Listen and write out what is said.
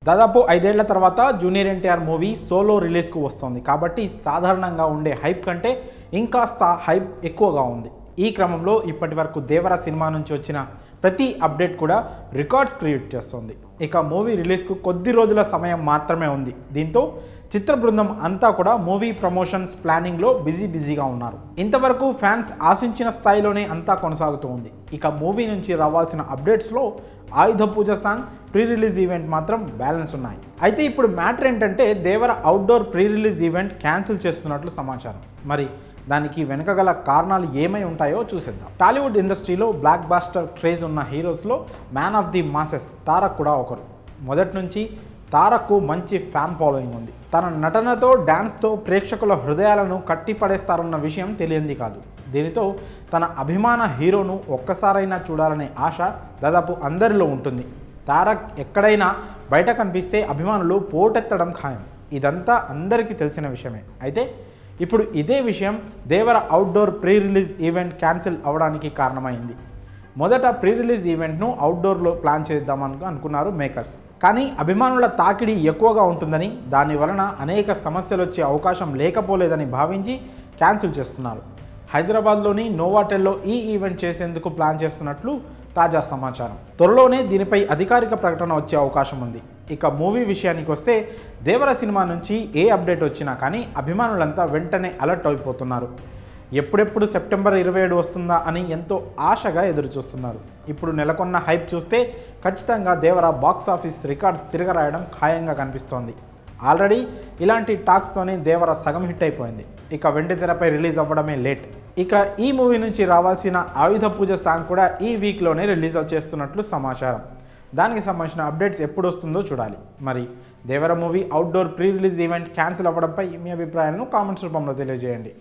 దాదాపు ఐదేళ్ల తర్వాత జూనియర్ ఎన్టీఆర్ మూవీ సోలో రిలీజ్కు వస్తుంది కాబట్టి సాధారణంగా ఉండే హైప్ కంటే ఇంకాస్త హైప్ ఎక్కువగా ఉంది ఈ క్రమంలో ఇప్పటి వరకు దేవర సినిమా నుంచి వచ్చిన ప్రతి అప్డేట్ కూడా రికార్డ్స్ క్రియేట్ చేస్తుంది ఇక మూవీ రిలీజ్కు కొద్ది రోజుల సమయం మాత్రమే ఉంది దీంతో చిత్ర బృందం అంతా కూడా మూవీ ప్రమోషన్స్ ప్లానింగ్లో బిజీ బిజీగా ఉన్నారు ఇంతవరకు ఫ్యాన్స్ ఆశించిన స్థాయిలోనే అంతా కొనసాగుతూ ఉంది ఇక మూవీ నుంచి రావాల్సిన అప్డేట్స్లో Ayudha Puja song pre release event మాత్రం బ్యాలెన్స్ ఉన్నాయి అయితే ఇప్పుడు మ్యాటర్ ఏంటంటే Devara outdoor pre release event cancel చేస్తున్నట్లు సమాచారం మరి దానికి వెనుక గల కారణాలు ఏమై ఉంటాయో చూసేద్దాం టాలీవుడ్ ఇండస్ట్రీలో బ్లాక్ బాస్టర్ క్రేజ్ ఉన్న హీరోస్లో man of the masses Tarak కూడా ఒకరు మొదటి నుంచి తారక్కు మంచి ఫ్యాన్ ఫాలోయింగ్ ఉంది తన నటనతో డ్యాన్స్తో ప్రేక్షకుల హృదయాలను కట్టిపడేస్తారన్న విషయం తెలియంది కాదు దీనితో తన అభిమాన హీరోను ఒక్కసారైనా చూడాలనే ఆశ దాదాపు అందరిలో ఉంటుంది తారక్ ఎక్కడైనా బయట కనిపిస్తే అభిమానులు పోటెత్తడం ఖాయం ఇదంతా అందరికీ తెలిసిన విషయమే అయితే ఇప్పుడు ఇదే విషయం Devara outdoor pre release event cancel అవడానికి కారణమైంది మొదట ప్రీ రిలీజ్ ఈవెంట్ను అవుట్డోర్లో ప్లాన్ చేద్దామని అనుకున్నారు మేకర్స్ కానీ అభిమానుల తాకిడి ఎక్కువగా ఉంటుందని దాని వలన అనేక సమస్యలు వచ్చే అవకాశం లేకపోలేదని భావించి క్యాన్సిల్ చేస్తున్నారు హైదరాబాద్లోని నోవాటెల్లో ఈ ఈవెంట్ చేసేందుకు ప్లాన్ చేస్తున్నట్లు తాజా సమాచారం త్వరలోనే దీనిపై అధికారిక ప్రకటన వచ్చే అవకాశం ఉంది ఇక మూవీ విషయానికి వస్తే దేవర సినిమా నుంచి ఏ అప్డేట్ వచ్చినా కానీ అభిమానులంతా వెంటనే అలర్ట్ అయిపోతున్నారు ఎప్పుడెప్పుడు సెప్టెంబర్ ఇరవై ఏడు వస్తుందా అని ఎంతో ఆశగా ఎదురు చూస్తున్నారు ఇప్పుడు నెలకొన్న హైప్ చూస్తే ఖచ్చితంగా దేవర బాక్స్ ఆఫీస్ రికార్డ్స్ తిరగరాయడం ఖాయంగా కనిపిస్తోంది ఆల్రెడీ ఇలాంటి టాక్స్తోనే దేవర సగం హిట్ అయిపోయింది ఇక వెండి తెరపై రిలీజ్ అవ్వడమే లేట్ ఇక ఈ మూవీ నుంచి రావాల్సిన ఆయుధ పూజ సాంగ్ కూడా ఈ వీక్లోనే రిలీజ్ చేస్తున్నట్లు సమాచారం దానికి సంబంధించిన అప్డేట్స్ ఎప్పుడు వస్తుందో చూడాలి మరి Devara movie outdoor pre release event cancel అవ్వడంపై మీ అభిప్రాయాలను కామెంట్స్ రూపంలో తెలియజేయండి